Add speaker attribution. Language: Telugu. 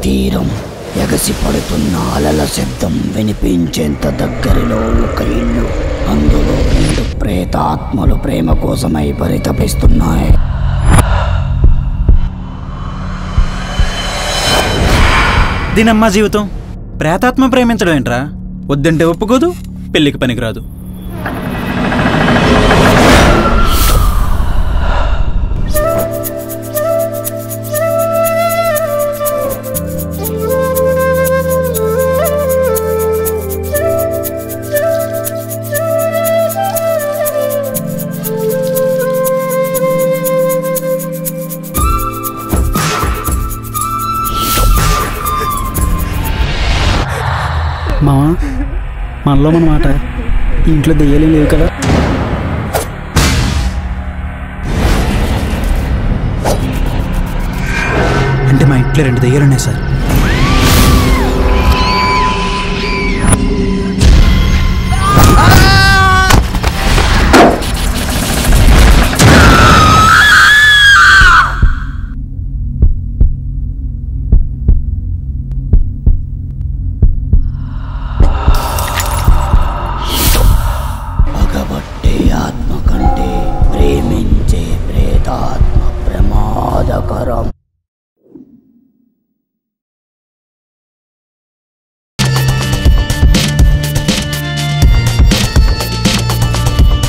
Speaker 1: తీరం ఎగసి పడుతున్న అలల శబ్దం వినిపించేంత దగ్గరలో ఒక ఇల్లు అందులో రెండు ప్రేతాత్మలు ప్రేమ కోసమై పరితపిస్తున్నాయి
Speaker 2: దీనమ్మా జీవితం ప్రేతాత్మ ప్రేమించడం ఏంట్రా వద్దంటే ఒప్పుకోదు పెళ్ళికి పనికిరాదు
Speaker 3: మావా మనలో మన మాట ఇంట్లో దెయ్యాలేం లేవు కదా
Speaker 2: అంటే మా ఇంట్లో రెండు దెయ్యాలున్నాయి సార్